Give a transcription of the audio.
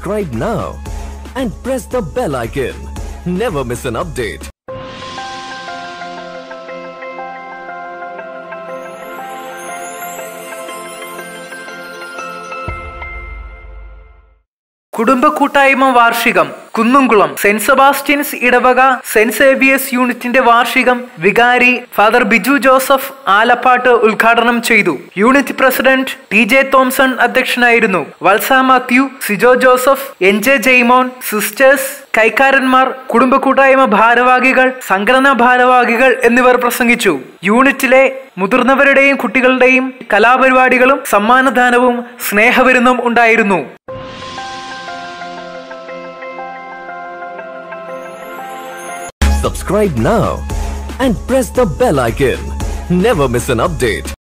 Subscribe now and press the bell icon. Never miss an update. കുടുംബ കൂട്ടായ്മ വാർഷികം Kunnamkulam Saint Sebastian's ഇടവക Saint Xavier's യൂണിറ്റിന്റെ വാർഷികം വികാരി ഫാദർ ബിജു ജോസഫ് ആലപ്പാട്ട് ഉദ്ഘാടനം ചെയ്തു unit president T J Thomson അധ്യക്ഷനായിരുന്നു Valsa Mathew Sijo Joseph N J Jaimon sisters കൈക്കാരന്മാർ കുടുംബ കൂട്ടായ്മ ഭാരവാഹികൾ സംഘടനാ ഭാരവാഹികൾ എന്നിവർ പ്രസംഗിച്ചു യൂണിറ്റിലെ മുതിർന്നവരുടെയും കുട്ടികളുടെയും കലാപരിപാടികളും സമ്മാനദാനവും സ്നേഹവിരുന്നും ഉണ്ടായിരുന്നു Subscribe now and press the bell icon. Never miss an update.